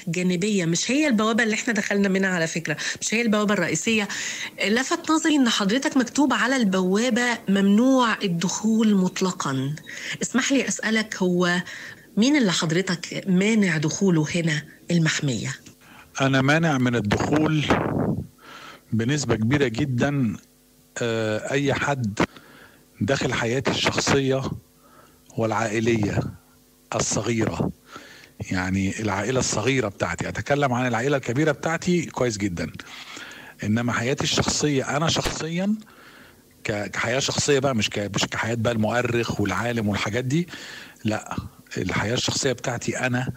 جانبيه مش هي البوابه اللي احنا دخلنا منها على فكره مش هي البوابه الرئيسيه لفت نظري ان حضرتك مكتوب على البوابه ممنوع الدخول مطلقا اسمح لي اسالك هو مين اللي حضرتك مانع دخوله هنا المحميه انا مانع من الدخول بنسبه كبيره جدا آه، اي حد داخل حياتي الشخصيه والعائليه الصغيره يعني العائله الصغيره بتاعتي اتكلم عن العائله الكبيره بتاعتي كويس جدا انما حياتي الشخصيه انا شخصيا ك- كحياه شخصيه بقى مش ك- مش كحياه بقى المؤرخ والعالم والحاجات دي لا الحياه الشخصيه بتاعتي انا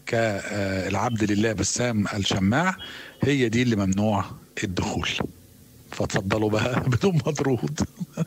كالعبد لله بسام الشماع هي دي اللي ممنوع الدخول فاتفضلوا بقى بدون مطرود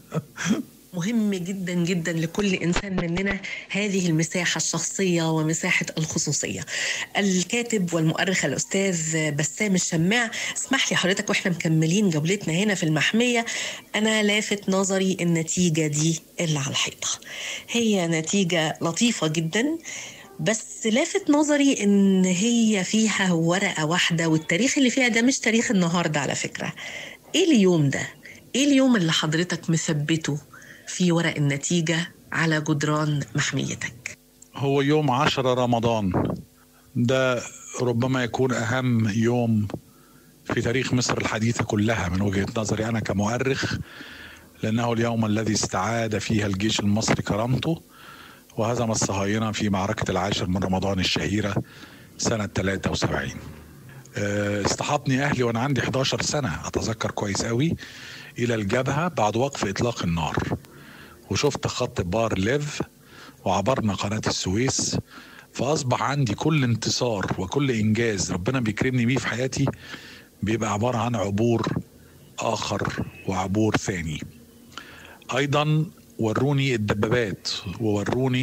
مهم جدا جدا لكل انسان مننا هذه المساحه الشخصيه ومساحه الخصوصيه. الكاتب والمؤرخ الاستاذ بسام الشماع اسمح لي حضرتك واحنا مكملين جولتنا هنا في المحميه انا لافت نظري النتيجه دي اللي على الحيطه. هي نتيجه لطيفه جدا بس لافت نظري ان هي فيها ورقه واحده والتاريخ اللي فيها ده مش تاريخ النهارده على فكره. ايه اليوم ده؟ ايه اليوم اللي حضرتك مثبته في ورق النتيجة على جدران محميتك هو يوم عشرة رمضان ده ربما يكون أهم يوم في تاريخ مصر الحديثة كلها من وجهة نظري أنا كمؤرخ لأنه اليوم الذي استعاد فيها الجيش المصري كرامته وهزم الصهاينة في معركة العاشر من رمضان الشهيرة سنة 73 آه، استحضني أهلي وأنا عندي 11 سنة أتذكر كويس قوي إلى الجبهة بعد وقف إطلاق النار وشفت خط بار ليف وعبرنا قناة السويس فأصبح عندي كل انتصار وكل إنجاز ربنا بيكرمني بيه في حياتي بيبقى عبارة عن عبور آخر وعبور ثاني أيضا وروني الدبابات ووروني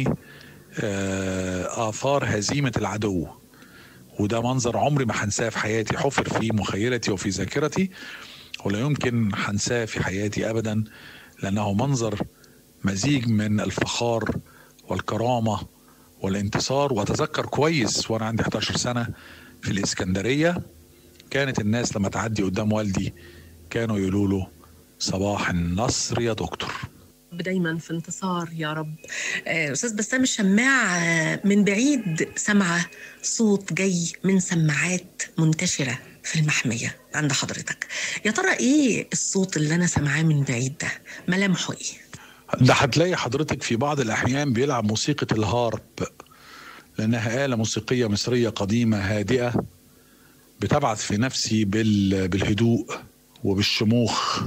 آه، آثار هزيمة العدو وده منظر عمري ما هنساه في حياتي حفر في مخيلتي وفي ذاكرتي ولا يمكن هنساه في حياتي أبدا لأنه منظر مزيج من الفخار والكرامة والانتصار وأتذكر كويس وأنا عندي 11 سنة في الإسكندرية كانت الناس لما تعدي قدام والدي كانوا يقولوا له صباح النصر يا دكتور دايما في انتصار يا رب آه، أستاذ بسام الشماع آه، من بعيد سمعة صوت جاي من سماعات منتشرة في المحمية عند حضرتك يا ترى إيه الصوت اللي أنا سمعاه من بعيد ده ملامحه إيه ده هتلاقي حضرتك في بعض الأحيان بيلعب موسيقى الهارب لأنها آلة موسيقية مصرية قديمة هادئة بتبعث في نفسي بال... بالهدوء وبالشموخ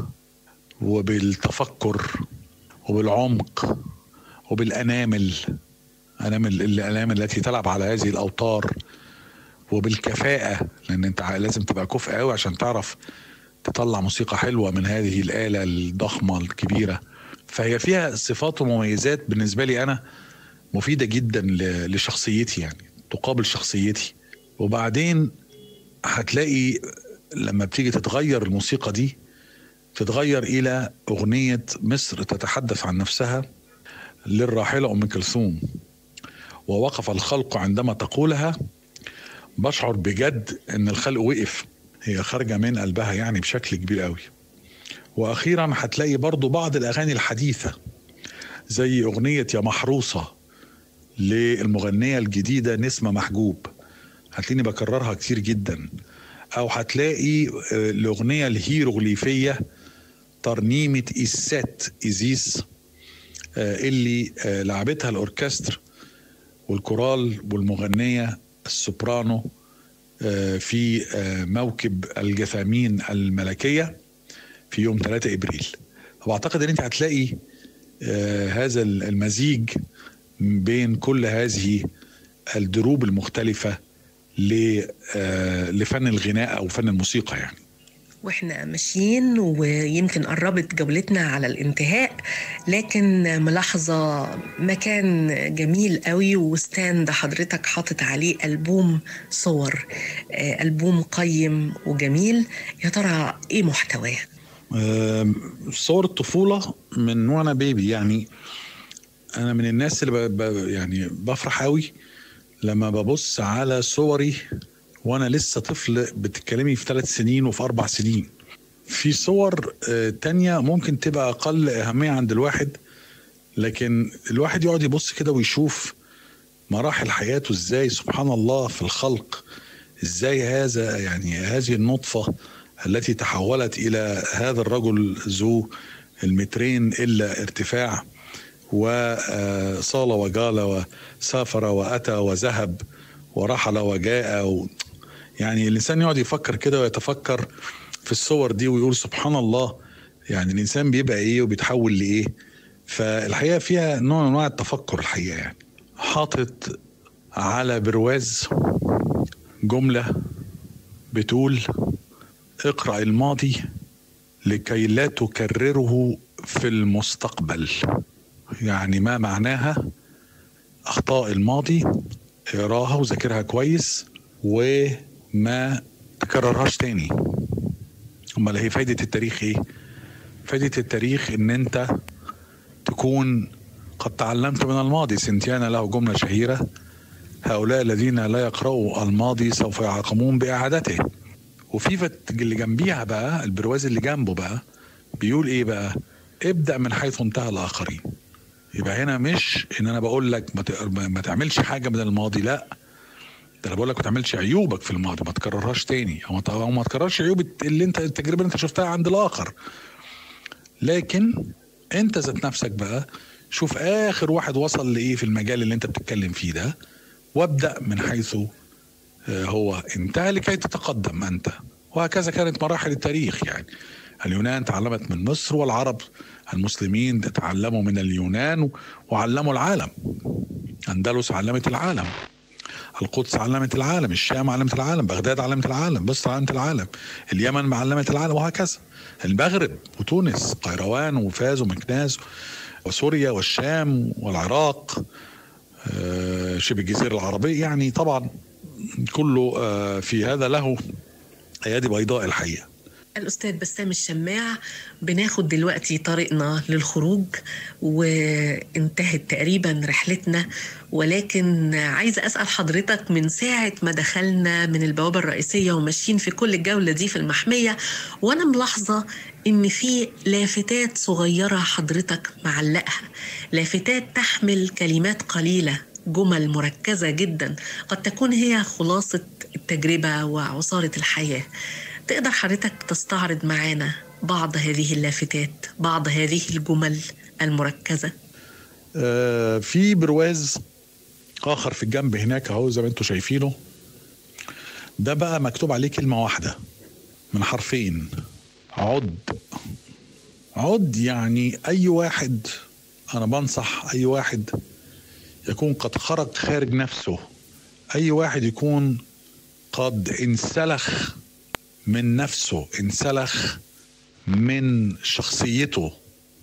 وبالتفكر وبالعمق وبالأنامل أنامل الأنامل التي تلعب على هذه الأوتار وبالكفاءة لأن أنت لازم تبقى كفء قوي عشان تعرف تطلع موسيقى حلوة من هذه الآلة الضخمة الكبيرة فهي فيها صفات ومميزات بالنسبة لي أنا مفيدة جدا ل- لشخصيتي يعني تقابل شخصيتي وبعدين هتلاقي لما بتيجي تتغير الموسيقى دي تتغير إلى أغنية مصر تتحدث عن نفسها للراحلة أم كلثوم ووقف الخلق عندما تقولها بشعر بجد ان الخلق وقف هي خارجه من قلبها يعني بشكل كبير قوي واخيرا هتلاقي برضو بعض الاغاني الحديثه زي اغنيه يا محروسه للمغنيه الجديده نسمه محجوب هتلاقيني بكررها كتير جدا او هتلاقي آه، الاغنيه الهيروغليفيه ترنيمه السات ازيس آه، اللي آه، لعبتها الاوركستر والكورال والمغنيه السوبرانو آه، في آه، موكب الجثامين الملكيه في يوم 3 ابريل واعتقد ان انت هتلاقي آه، هذا المزيج بين كل هذه الدروب المختلفه ل- آه، لفن الغناء او فن الموسيقى يعني واحنا ماشيين ويمكن قربت جولتنا على الانتهاء لكن ملاحظة مكان جميل قوي وستاند حضرتك حاطط عليه ألبوم صور آه، ألبوم قيم وجميل يا ترى إيه محتواه؟ آم، صور الطفولة من وانا بيبي يعني انا من الناس اللي ب... ب... يعني بفرح قوي لما ببص على صوري وانا لسه طفل بتتكلمي في ثلاث سنين وفي اربع سنين في صور آه، تانية ممكن تبقى اقل اهميه عند الواحد لكن الواحد يقعد يبص كده ويشوف مراحل حياته ازاي سبحان الله في الخلق ازاي هذا يعني هذه النطفه التي تحولت الى هذا الرجل ذو المترين الا ارتفاع وصال وجال وسافر واتى وذهب ورحل وجاء و يعني الانسان يقعد يفكر كده ويتفكر في الصور دي ويقول سبحان الله يعني الانسان بيبقى ايه وبيتحول لايه فالحقيقه فيها نوع من انواع التفكر الحقيقه يعني حاطط على برواز جمله بتقول اقرا الماضي لكي لا تكرره في المستقبل يعني ما معناها اخطاء الماضي اقراها وذاكرها كويس وما تكررهاش تاني امال هي فايده التاريخ ايه فايده التاريخ ان انت تكون قد تعلمت من الماضي سنتيانا له جمله شهيره هؤلاء الذين لا يقرأوا الماضي سوف يعاقبون بإعادته وفي فت- اللي جنبيها بقى البرواز اللي جنبه بقى بيقول ايه بقى ابدأ من حيث انتهى الآخرين يبقى هنا مش ان انا بقول لك ما ت- ما تعملش حاجة من الماضي لا ده انا بقول لك ما تعملش عيوبك في الماضي ما تكررهاش تاني او ما ت- أو ما تكررش عيوب اللي انت التجربة اللي انت شفتها عند الآخر لكن انت ذات نفسك بقى شوف اخر واحد وصل لايه في المجال اللي انت بتتكلم فيه ده وابدا من حيث آه، هو انتهى لكي تتقدم انت وهكذا كانت مراحل التاريخ يعني اليونان تعلمت من مصر والعرب المسلمين تعلموا من اليونان وعلموا العالم اندلس علمت العالم القدس علمت العالم الشام علمت العالم بغداد علمت العالم مصر علمت العالم اليمن علمت العالم وهكذا المغرب وتونس قيروان وفاز ومكناس وسوريا والشام والعراق آه، شبه الجزيرة العربية يعني طبعا كله آه، في هذا له أيادي بيضاء الحقيقة الأستاذ بسام الشماع بناخد دلوقتي طريقنا للخروج وانتهت تقريبا رحلتنا ولكن عايزة أسأل حضرتك من ساعة ما دخلنا من البوابة الرئيسية وماشيين في كل الجولة دي في المحمية وأنا ملاحظة إن في لافتات صغيرة حضرتك معلقها لافتات تحمل كلمات قليلة جمل مركزة جدا قد تكون هي خلاصة التجربة وعصارة الحياة تقدر حضرتك تستعرض معانا بعض هذه اللافتات بعض هذه الجمل المركزة آه، في برواز آخر في الجنب هناك أهو زي ما أنتم شايفينه ده بقى مكتوب عليه كلمة واحدة من حرفين عد عد يعني أي واحد أنا بنصح أي واحد يكون قد خرج خارج نفسه أي واحد يكون قد انسلخ من نفسه انسلخ من شخصيته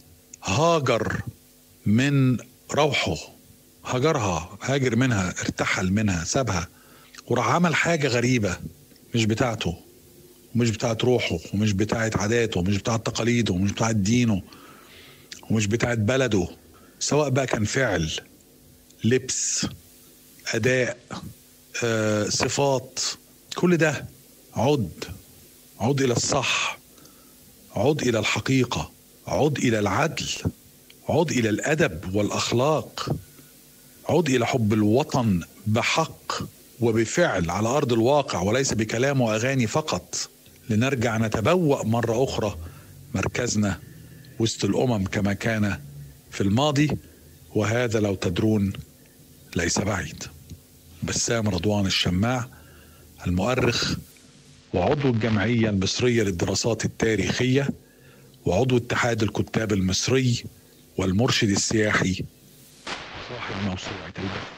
هاجر من روحه هجرها هاجر منها ارتحل منها سابها وراح عمل حاجة غريبة مش بتاعته ومش بتاعت روحه ومش بتاعت عاداته ومش بتاعت تقاليده ومش بتاعت دينه ومش بتاعت بلده سواء بقى كان فعل لبس أداء آه، صفات كل ده عد عد إلى الصح عد إلى الحقيقة عد إلى العدل عد إلى الأدب والأخلاق عد إلى حب الوطن بحق وبفعل على أرض الواقع وليس بكلام وأغاني فقط لنرجع نتبوأ مرة أخرى مركزنا وسط الأمم كما كان في الماضي وهذا لو تدرون ليس بعيد بسام رضوان الشماع المؤرخ وعضو الجمعية المصرية للدراسات التاريخية وعضو اتحاد الكتاب المصري والمرشد السياحي صاحب موسوعة البحث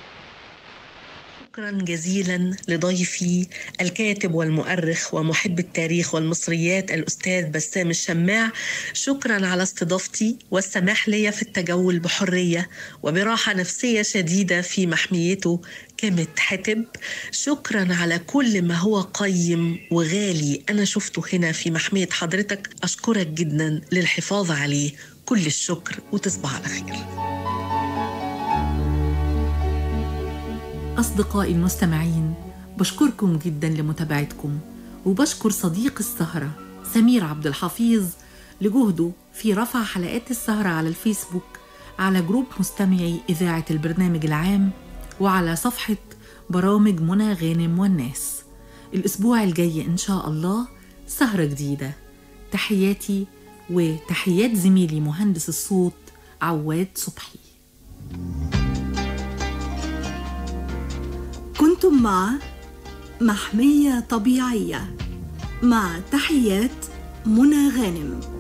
شكرا جزيلا لضيفي الكاتب والمؤرخ ومحب التاريخ والمصريات الأستاذ بسام الشماع شكرا على استضافتي والسماح لي في التجول بحرية وبراحة نفسية شديدة في محميته كامت حتب شكرا على كل ما هو قيم وغالي أنا شفته هنا في محمية حضرتك أشكرك جدا للحفاظ عليه كل الشكر وتصبح على خير أصدقائي المستمعين بشكركم جدا لمتابعتكم وبشكر صديق السهرة سمير عبد الحفيظ لجهده في رفع حلقات السهرة على الفيسبوك على جروب مستمعي إذاعة البرنامج العام وعلى صفحة برامج منى غانم والناس الأسبوع الجاي إن شاء الله سهرة جديدة تحياتي وتحيات زميلي مهندس الصوت عواد صبحي كنتم مع محمية طبيعية مع تحيات منى غانم